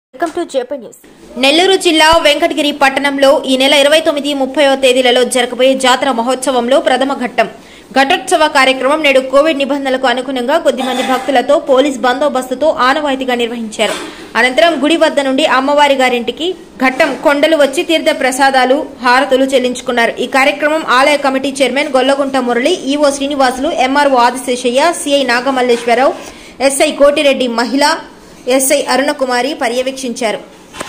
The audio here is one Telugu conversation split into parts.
Welcome to JP news Nellore జిల్లా వెంకటగిరి పట్టణంలో ఈ నెల ఇరవై తొమ్మిది ముప్పైవ తేదీలలో జరగబోయే జాతర మహోత్సవంలో ప్రథమ ఘట్టం ఘటోత్సవ కార్యక్రమం నేడు కోవిడ్ నిబంధనలకు అనుగుణంగా కొద్దిమంది భక్తులతో పోలీస్ బందోబస్తుతో ఆనవాయితీగా నిర్వహించారు అనంతరం గుడి వద్ద నుండి అమ్మవారి గారింటికి ఘట్టం కొండలు వచ్చి తీర్థ ప్రసాదాలు హారతులు చెల్లించుకున్నారు ఈ కార్యక్రమం ఆలయ committee chairman Gollagunta Murali EO Srinivasulu MRO Adiseshaiah CI Nagamalleswararao SI Kotireddy మహిళ ఎస్ఐ అరుణకుమారి పర్యవేక్షించారు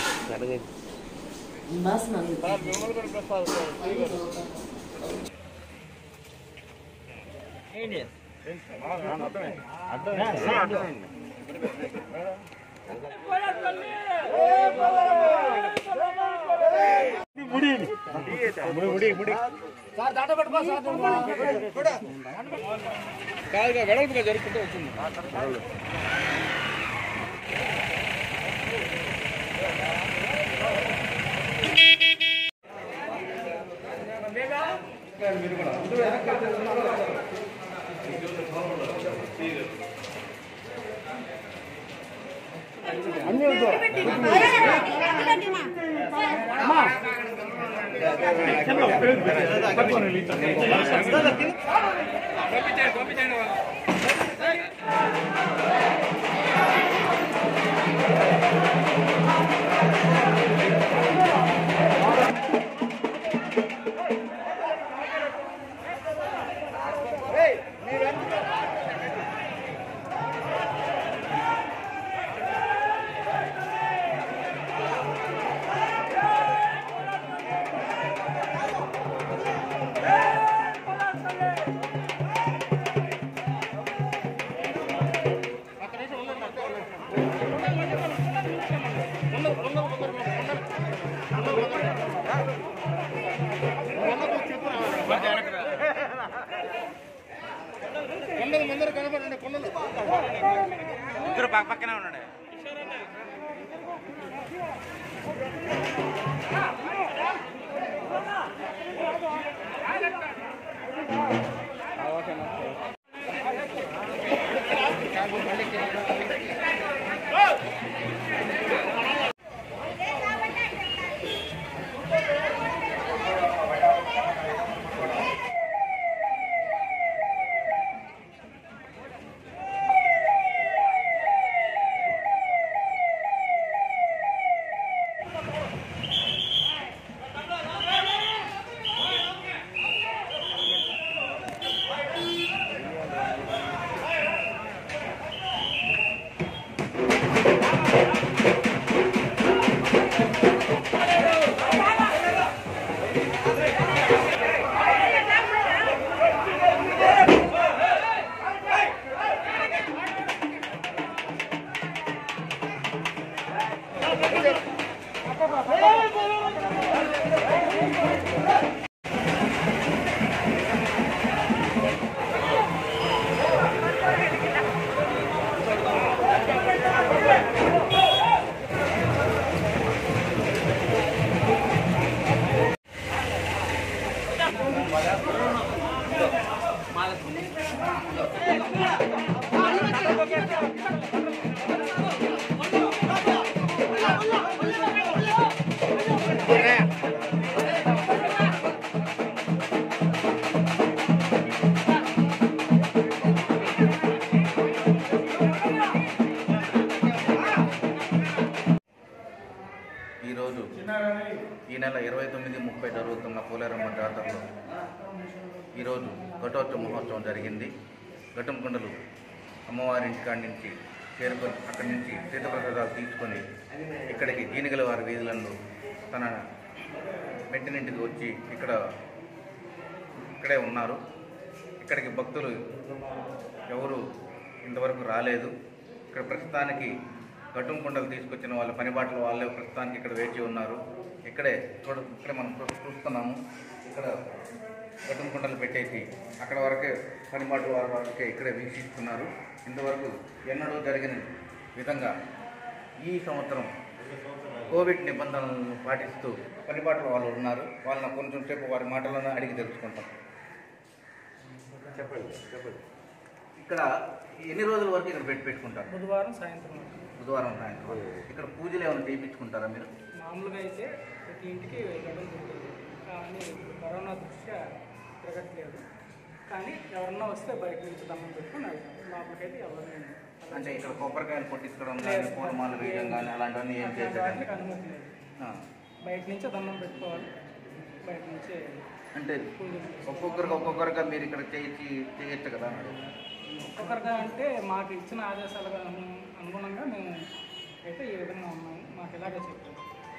కాదుగా వెడల్పుగా జరుపుకుంటూ వచ్చింది పంపించండి పంపించండి వాళ్ళు కొండలు ముందర కనపడండి కొండలు ఇద్దరు పక్క పక్కనే ఉన్నాడు ఈరోజు ఈ నెల ఇరవై తొమ్మిది ముప్పై జరుగుతున్న పోలేరమ్మ జాతరలో ఈరోజు ఘటోత్సవ మహోత్సవం జరిగింది ఘటంకొండలు అమ్మవారి ఇంటికాడి నుంచి చేరుకొని అక్కడి నుంచి తీర్థప్రసాదాలు తీసుకొని ఇక్కడికి జీనిగల వారి వీధులలో తన మెట్టినింటికి వచ్చి ఇక్కడ ఇక్కడే ఉన్నారు ఇక్కడికి భక్తులు ఎవరు ఇంతవరకు రాలేదు ఇక్కడ ప్రస్తుతానికి గట్టుం కుండలు తీసుకొచ్చిన వాళ్ళ పని బాటలు వాళ్ళే ప్రస్తుతానికి ఇక్కడ వేచి ఉన్నారు ఇక్కడే చూడ ఇక్కడే మనం చూ- చూస్తున్నాము ఇక్కడ గట్టుం కుండలు పెట్టేసి అక్కడ వరకే పని బాటలు వారి వరకే ఇక్కడే వీక్షిస్తున్నారు ఇంతవరకు ఎన్నడూ జరిగిన విధంగా ఈ సంవత్సరం కోవిడ్ నిబంధనలను పాటిస్తూ పని బాటలు వాళ్ళు ఉన్నారు వాళ్ళని కొంచెం సేపు వారి మాటలను అడిగి తెలుసుకుంటాం చెప్పండి చెప్పండి ఇక్కడ ఎన్ని రోజుల వరకు ఇక్కడ పెట్టి పెట్టుకుంటారు బుధవారం సాయంత్రం బుధవారం సాయంత్రం ఇక్కడ పూజలు ఏమైనా చేయించుకుంటారా మీరు మామూలుగా అయితే ప్రతి ఇంటికి గడువు దొరుకుతుంది కానీ ఇప్పుడు కరోనా దృష్ట్యా తిరగట్లేదు కానీ ఎవరన్నా వస్తే బయట నుంచి దమ్మం పెట్టుకుని వెళ్తాం లోపలికైతే ఎవరిని అంటే ఇక్కడ కొబ్బరికాయలు కొట్టించడం కానీ పూలమాలు వేయడం కానీ అలాంటివన్నీ ఏం వాటికి చేసేదండి అనుమతి లేదు బయట నుంచే దండం పెట్టుకోవాలి బయట నుంచే అంటే ఒక్కొక్కరికి ఒక్కొక్కరిగా మీరు ఇక్కడ చేయించి చేయొచ్చు కదా అని అడుగుతున్నా. ఒక్కొక్కరిగా అంటే మాకు ఇచ్చిన ఆదేశాలకు అను- అనుగుణంగా మేము అయితే ఈ విధంగా ఉన్నాము మాకు ఇలాగే చెప్పారు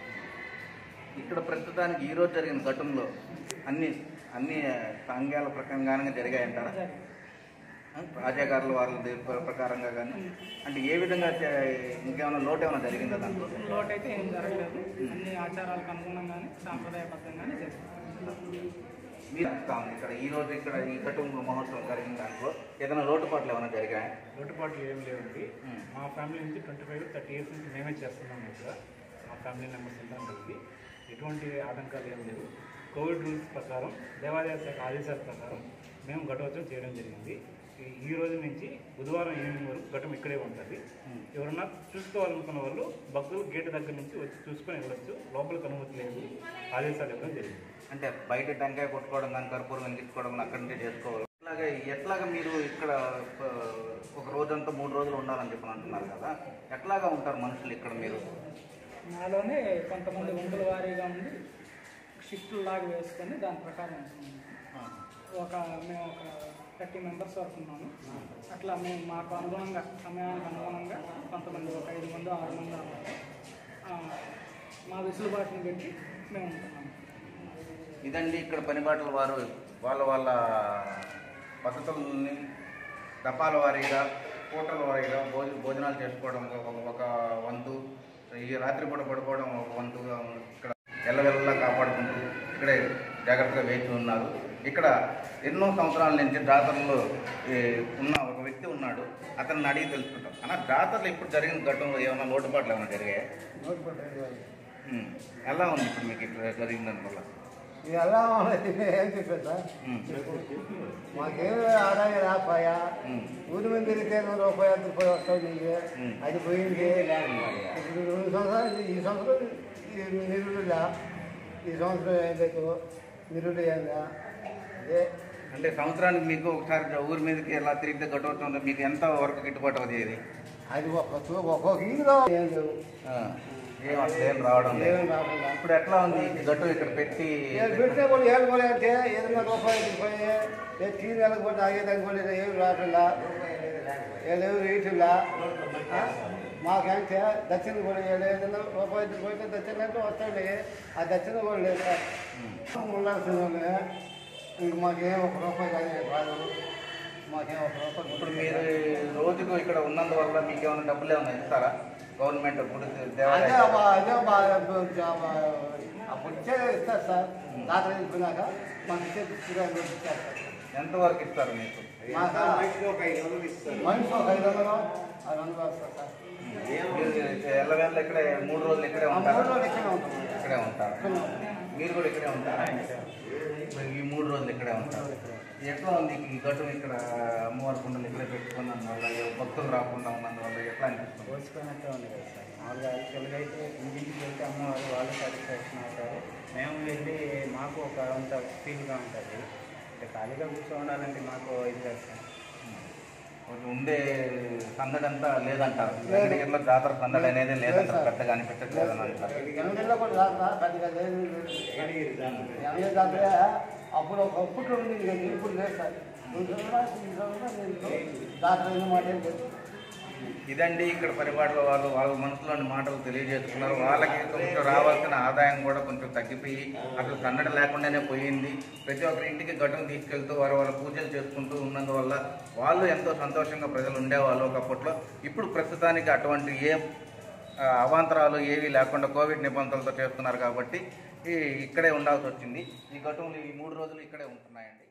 ఇక్కడ ప్రస్తుతానికి ఈ రోజు జరిగిన ఘటనలో అన్ని అన్ని సాంఘ్యాల ప్రకారంగానే జరిగాయంటారా జరిగింది. రాజాగారుల వాళ్ళ ప్ర- ప్రకారంగా కానీ అంటే ఏ విధంగా చే- ఇంకేమైనా లోటు ఏమైనా జరిగిందా దాంట్లో లోటు అయితే ఏం జరగలేదు అన్ని ఆచారాలకు అనుగుణంగానే సాంప్రదాయబద్ధంగానే చేస్తాం మీరు చెప్తా ఉంది ఇక్కడ ఈ రోజు ఇక్కడ ఈ కుటుంబ మహోత్సవం జరిగిన దాంట్లో ఏదైనా లోటుపాట్లు ఏమైనా జరిగాయా లోటుపాట్లు ఏం లేవండి మ్మ్. మా ఫ్యామిలీ నుంచి ట్వంటీ ఫైవ్ థర్టీ ఇయర్స్ నుంచి మేమే చేస్తున్నాం ఇక్కడ మా ఫ్యామిలీ మెంబర్స్ అందరం కలిసి ఎటువంటి ఆటంకాలు ఏం లేవు కోవిడ్ రూల్స్ ప్రకారం దేవాదాయ శాఖ ఆదేశాల ప్రకారం మేము ఘటోత్సవం చేయడం జరిగింది ఈ- ఈ రోజు నుంచి బుధవారం ఈవినింగ్ వరకు ఘటం ఇక్కడే ఉంటుంది ఎవరన్నా చూసుకోవాలనుకున్న వాళ్ళు భక్తులు గేట్ దగ్గర నుంచి వచ్చి చూసుకొని వెళ్ళొచ్చు లోపలికి అనుమతి లేదు ఆదేశాలు ఇవ్వడం జరిగింది అంటే బయట టెంకాయ కొట్టుకోవడం కానీ కర్పూరం వెలిగించుకోవడం కానీ అక్కడి నుంచే చేసుకోవాలి ఇట్లాగే ఎట్లాగా మీరు ఇక్కడ ఆ, ఒక రోజంతా మూడు రోజులు ఉండాలని చెప్పి అంటున్నారు కదా ఎట్లాగా ఉంటారు మనుషులు ఇక్కడ మీరు నాలోనే కొంతమంది వందల వారీగా ఉండి షిఫ్ట్లు లాగా వేసుకొని దాని ప్రకారం ఉంటున్నాము. ఒక మేము ఒక థర్టీ మెంబర్స్ వరకు ఉన్నాము అట్లా మేము మాకు అనుగుణంగా సమయానికి అనుగుణంగా కొంతమంది ఒక ఐదు మంది ఆరు మంది అలా ఆ, మా వెసులుబాటుని పెట్టి మేము ఉంటున్నాము ఇదండి ఇక్కడ పనిబాట్ల వారు వాళ్ళ వాళ్ళ పద్ధతులని దపాల వారీగా పూటల వారీగా భోజ భోజనాలు చేసుకోవడం ఒక ఒక వంతు ఈ రాత్రిపూట పడుకోవడం ఒక వంతుగా ఇక్కడ ఎల్లవెల్లా కాపాడుకుంటూ ఇక్కడే జాగ్రత్తగా వేచి ఉన్నారు ఇక్కడ ఎన్నో సంవత్సరాల నుంచి జాతరలో ఈ, ఉన్న ఒక వ్యక్తి ఉన్నాడు అతన్ని అడిగి తెలుసుకుంటాం అన్న జాతరలో ఇప్పుడు జరిగిన ఘటనలో ఏమైనా లోటుపాట్లు ఏమైనా జరిగాయా ఉమ్. ఎలా ఉంది ఇప్పుడు మీకు ఇక్కడ జరిగిన దానివల్ల ఇది ఎలా ఉన్నది ఏం చెప్పారు సార్ ఉమ్. మాకేమి ఆదాయం రాకపోయా ఉమ్. ఊరి మీద తిరిగితే నూరు రూపాయలు ఐదు రూపాయలు వస్తుంది నీకు ఉమ్. అది పోయింది ఇప్పుడు రెండు సంవత్సరాలు ఈ సంవత్సరం ఈ నిరుడులా ఈ సంవత్సరం ఏం లేదు నిరుడు ఏందా అదే అంటే సంవత్సరానికి మీకు ఒకసారి ఊరి మీదకి ఎలా తిరిగితే గట్టవుతుందో మీకు ఎంత వరకు గిట్టుబాటు అవుతుంది ఇది అది ఒక చూ- ఒక్కొక్క ఇంట్లో ఏం లేవు ఆ, ఏం అసలు ఏం రావడం లేదు ఏం రాకుండా ఇప్పుడు ఎట్లా ఉంది ఈ గట్టు ఇక్కడ పెట్టి ఏది పెట్టినా కూడా ఏం కూడా అంటే ఏదైనా రూపాయలు పోయి ఏ టీ నెలకు కూడా తాగేదానికి కూడా ఏం రాకుండా ఏ లేవు రేటులా మాకంటే దక్షిణ కూడా ఏ- ఏదైనా రూపాయలు పోయితే దక్షిణ అంటే వస్తాయి ఆ దక్షిణ కూడా లేదు ఉండాల్సిన వాళ్ళే ఇంక మాకేం ఒక రూపాయి కానీ రాదు మాకేం ఒక రూపాయి ఇప్పుడు మీరు రోజుకు ఇక్కడ ఉన్నందువల్ల మీకు ఏమైనా డబ్బులు ఏమైనా ఇస్తారా గవర్నమెంట్ గుడి అదే దేవాలయం అబ్బా, అదే అబ్బా, అబ్బా, అప్పుడు ఇచ్చే ఇస్తారు సార్ రాత్రి వెళ్ళిపోయినాక మాకు ఇచ్చే ఇస్తారు సార్ ఎంతవరకు ఇస్తారు మీకు మాకు మనిషికి ఒక ఐదు వందలు ఆరు వందలు వస్తారు సార్ మీరు ఎల్లవేళ ఇక్కడే మూడు రోజులు ఇక్కడే ఆ మూడు ఉంటారా రోజులు ఇక్కడే ఉంటాం ఇక్కడే ఉంటారు ఇక్కడే ఉంటాం. మీరు కూడా ఇక్కడే ఉంటారా మరి ఈ మూడు రోజులు ఇక్కడే ఉంటారు ఎట్లా ఉంది ఈ గట్టు ఇక్కడ అమ్మవారి కుండలు ఇక్కడే పెట్టుకున్నందు వల్ల భక్తులు రాకుండా ఉన్నందువల్ల ఎట్లా అనిపిస్తుంది పోల్చుకున్నట్టే ఉంది కదా సార్ మామూలుగా యాక్చువల్గా అయితే ఇంటింటికి వెళ్తే అమ్మవారు వాళ్ళు సాటిస్ఫాక్షన్ అవుతారు మేము వెళ్ళి మాకు ఒక అంత ఫీల్గా ఉంటుంది అంటే ఖాళీగా కూర్చోవాలంటే మాకు ఇది కదా సార్ కొంచెం ఉండే సందడి అంతా లేదంటారు వెంకటగిరిలో జాతర సందడి అనేది లేదంటారు పెద్దగా అనిపించట్లేదు అని అంటారు ఎనిమిదిలో కూడా రాదు సార్ పెద్దగా లేదు ఎనిమిది దాంట్లో అప్పుడు ఒక అప్పుడు ఉంది కానీ ఇప్పుడు లేదు సార్ రెండు సంవత్సరాలు, ఈ సంవత్సరాలు నేను రాత్రి అయిన మాట ఏం లేదు ఇదండి ఇక్కడ పరిపాటిలో వాళ్ళు వాళ్ళ మనసులోని మాటలు తెలియజేస్తున్నారు వాళ్ళకి కొంచెం రావాల్సిన ఆదాయం కూడా కొంచెం తగ్గిపోయి అసలు సందడి లేకుండానే పోయింది ప్రతి ఒక్కరి ఇంటికి ఘటన తీసుకెళ్తూ వారు వాళ్ళ పూజలు చేసుకుంటూ ఉన్నందువల్ల వాళ్ళు ఎంతో సంతోషంగా ప్రజలు ఉండేవాళ్ళు ఒకప్పట్లో ఇప్పుడు ప్రస్తుతానికి అటువంటి ఏ ఆ, అవాంతరాలు ఏవీ లేకుండా కోవిడ్ నిబంధనలతో చేస్తున్నారు కాబట్టి ఈ ఇక్కడే ఉండాల్సి వచ్చింది ఈ ఘటనలు ఈ మూడు రోజులు ఇక్కడే ఉంటున్నాయండి